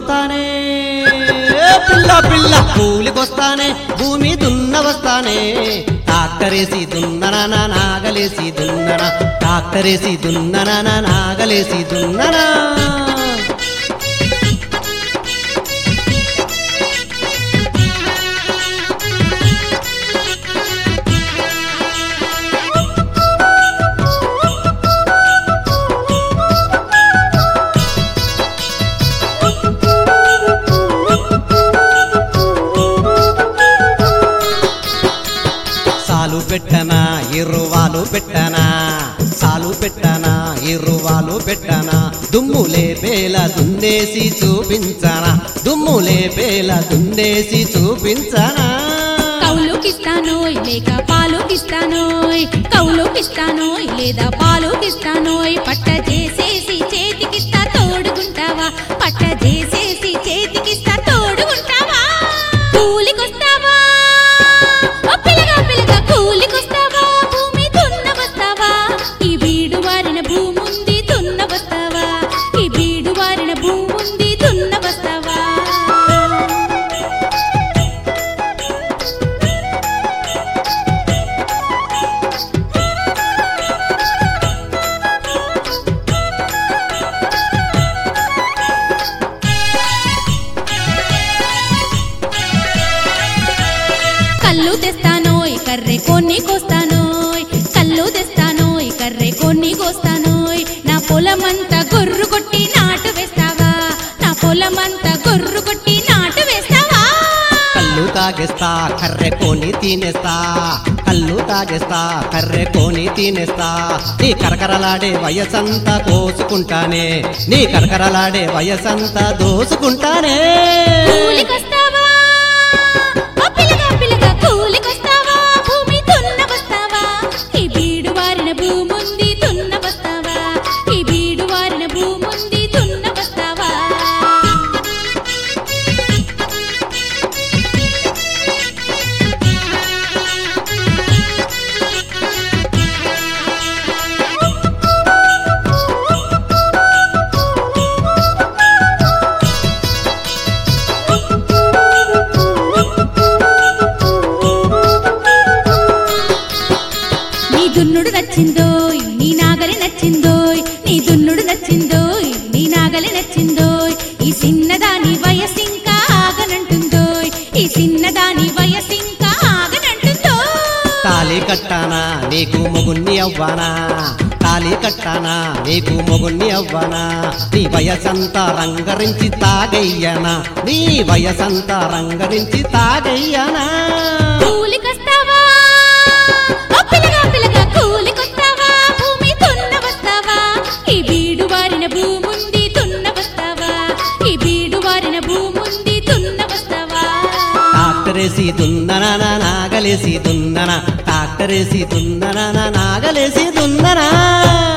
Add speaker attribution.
Speaker 1: కూలికొస్తానే పిల్ల పిల్ల కూలికొస్తానే భూమి దున్న వస్తానే టాక్టరేసి దున్నన నాగలేసి దున్నన టాక్టరేసి దున్నన నాగలేసి దున్ననా సాలు పెట్టనా ఇరువాలు పెట్టనా సాలు పెట్టనా ఇరువాలు పెట్టనా దుమ్ములే పేల దున్నేసి చూపించనా దుమ్ములే పేల దున్నేసి చూపించనా
Speaker 2: కౌలుకిస్తానోయ్ లేక పాలుకిస్తానోయ్ కౌలుకిస్తానోయ్ లేదా పాలుకిస్తానోయ్ పట్ట చేసేసి చేతికిస్తా తోడుకుంటావా పట్ట చేసేసి చేతికిస్తా తోడుకుంటావా కూలికొస్తావా ఓ పిల్లగా పిల్లగా కూలికొస్తావా భూమి దున్నవస్తావా ఈ బీడు వారిన భూముంది దున్నవస్తావా ఈ బీడు వారిన భూముంది దున్నవస్తావా కళ్ళు తెస్తానోయ్ కర్రె కొన్ని కోస్తానోయ్ కళ్ళు తెస్తానోయ్ కర్రె కొన్ని కోస్తానోయ్ నా పొలమంతా గొర్రు కొట్టి నాటు వేస్తావా నా పొలమంతా గొర్రు కొట్టి నాటు వేస్తావా
Speaker 1: కళ్ళు తాగేస్తా కర్రె కొని తినేస్తా కళ్ళు తాగేస్తా కర్రె కొని తినేస్తా నీ కరకరలాడే వయసంతా కోసుకుంటానే నీ కరకరలాడే వయసంతా దోసుకుంటానే
Speaker 2: కూలికొస్తావా ఓ పిల్లగా పిల్లగా కూలికొస్తావా భూమి దున్నవస్తావా ఈ బీడు వారిన భూముంది దున్నవస్తావా ఈ బీడు వారిన భూముంది దున్నవస్తావా నీ దున్నుడు నచ్చిందోయ్ నీ నాగలి నచ్చిందోయ్ నీ దున్నుడు నచ్చిందోయ్ నీ నాగలి నచ్చిందోయ్ ఈ చిన్నదాని వయసింకా ఆగనంటుందోయ్ ఈ చిన్నదాని వయసింకా ఆగనంటుందోయ్
Speaker 1: తాలి కట్టానా నీకు మొగుణ్ణి అవ్వానా తాలి కట్టానా నీకు మొగుణ్ణి అవ్వనా నీ వయసంతా రంగరించి తాగయ్యనా నీ వయసంతా రంగరించి తాగయ్యనా
Speaker 2: కూలికొస్తావా ఓ పిల్లగా పిల్లగా కూలికొస్తావా భూమి దున్నవస్తావా ఈ బీడు వారిన భూముంది దున్నవస్తావా ఈ బీడు వారిన భూముంది దున్నవస్తావా
Speaker 1: టాక్టరేసి దున్నన నాగలేసి దున్నన టాక్టరేసి దున్నన నాగలేసి దున్ననా